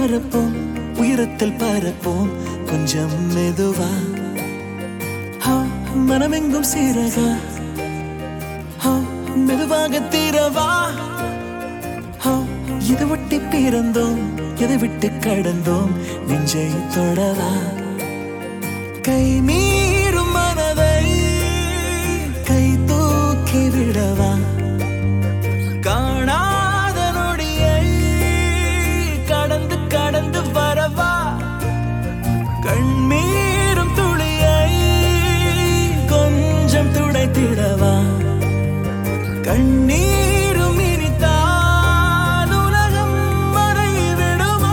மறப்போம் உயரத்தில் பறப்போம் கொஞ்சம் மெதுவா ஆ, மனமெங்கும் சீரகா ஆ, மெதுவாக தீரவா ஆ, இது ஒட்டி பிறந்தோம் எதை விட்டு கடந்தோம் நெஞ்சை தொடவா கை மீறும் மனதை கை தூக்கி விடவா காணாத நொடியை கடந்து கடந்து வரவா கண்ணீரும் துளியை கொஞ்சம் துடைத்திடவா கண்ணீரும் இனித்தான் உலகம் மறைவிடுமா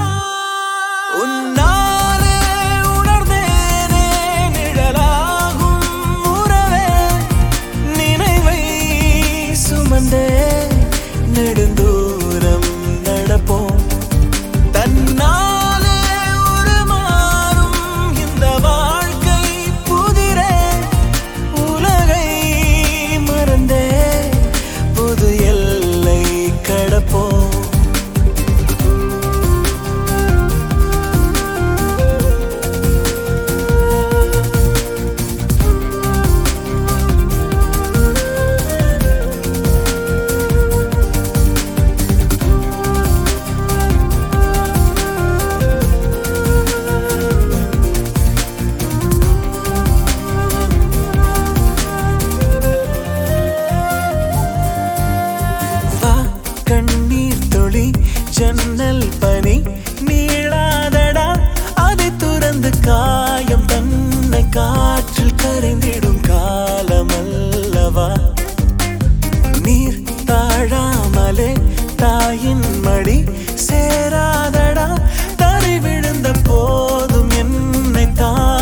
உன்னாலே உணர்ந்தேனே நிழலாகும் உறவே நினைவை சுமந்தே நெடுந்தூரம் நடப்போம் தன்னாலே உருமாறும் இந்த வாழ்க்கை புதிரே உலகை மறந்தே புது எல்லை கடப்போம் வா கண்ணீர் துளி ஜன்னல் பனி நீளாதடா அதை துறந்து காயம் தன்னை காற்றில் கரைந்திடும் காலமல்லவா நீர் தாழாமலே தாயின் மடி சேராதடா தரை விழுந்த போதும் என்னை தா